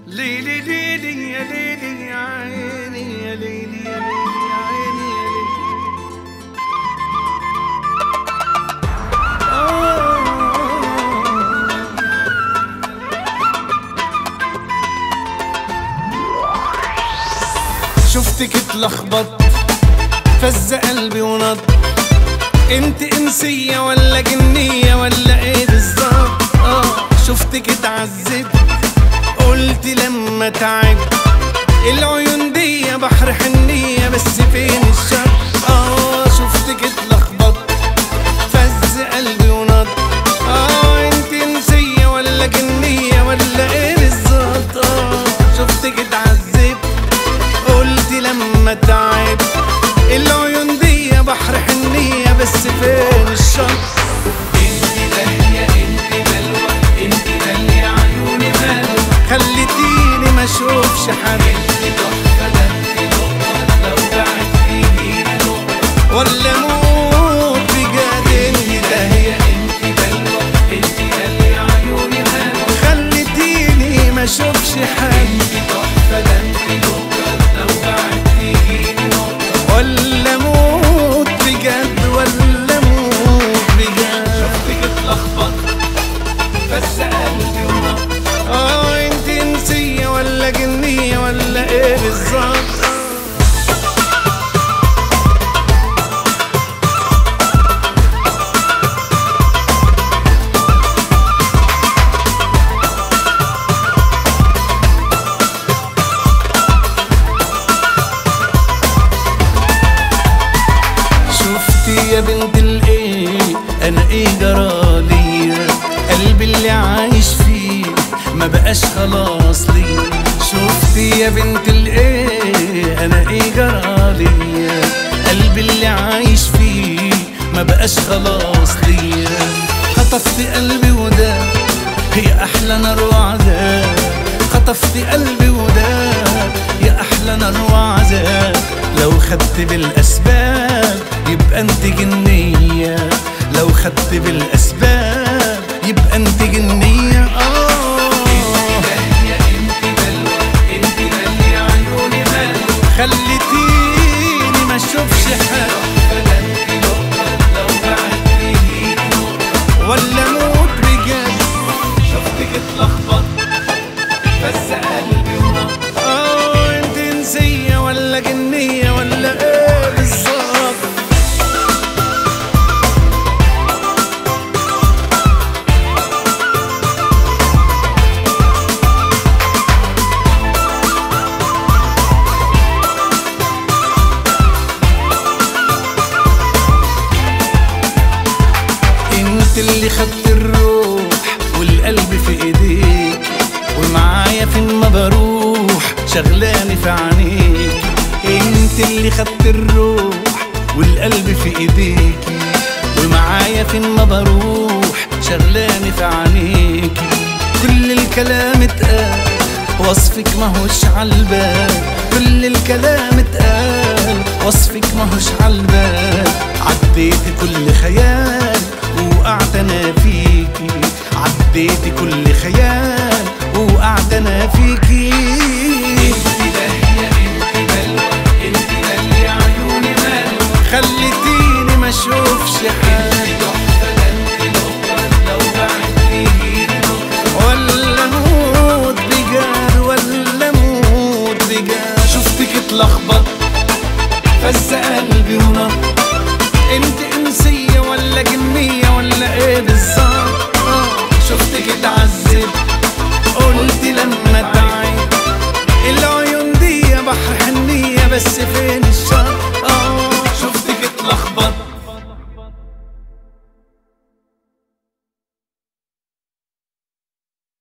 ليلي ليلي يا ليلي يا عيني يا ليلي يا ليلي يا عيني يا ليلي شفتك اتلخبط فز قلبي ونط انت انسية ولا جنية ولا ايه بالظبط اه شفتك اتعذب قلت لما تعب العيون دي بحر حنية بس فين الشط اه شفتك اتلخبط فز قلبي ونط اه انت انسية ولا جنية ولا ايه بالظبط اه شفتك اتعذب قلت لما تعب العيون دي بحر حنية بس فين الشط انت دالية انت بلوى انت دالية عيوني مالوى خليتيني ما اشوفش حد انت تحفة ده انت نقطة لو بعدتيني نقطة ولا موت بجد انت دالية انت بلوى انت دالية عيوني مالوى خليتيني ما اشوفش حد انت تحفة ده انت نقطة لو بعدتيني نقطة ولا موت بجد ولا موت بجد شفتك اتلخبط بس قلبي ونط اه انت انسية ولا جنية ولا ايه بالظبط شفتي يا بنت الايه انا ايه جرالي قلبي اللي عايش فيه ما بقاش خلاص لي شفتي يا بنت الايه انا ايه جرالي قلبي اللي عايش فيه ما بقاش خلاص لي خطفت قلبي وده هي احلى نار وعذاب خطفت قلبي وده يا احلى نار وعذاب لو خدت بالاسباب يبقى انت جنيه لو خدت بالاسباب يبقى انت جنيه اه خليتيني ما اشوفش حاجه ولا موت بجد شفتك اتلخبط بس قلبي ونط اه انت انسية ولا جنية ولا ايه بالظبط انت اللي خدت الروح والقلب في ايديك ومعايا فين ما بروح شغلاني في عينيك انت اللي خدت الروح والقلب في ايديك ومعايا فين ما بروح شغلاني في عينيك كل الكلام اتقال وصفك ماهوش عالبال كل الكلام اتقال وصفك ماهوش عالبال عديت كل خيال وقعت انا فيكي عديت كل خيال وقعت انا فيكي خليتيني ما اشوفش حاجه ولا موت بجد ولا موت بجد شفتك اتلخبط فز قلبي ونط انت انسية ولا جنية ولا ايه بالظبط آه، شفتك اتعذب قلت لما تعب العيون دي بحر حنية بس فين الشط اه شفتك اتلخبط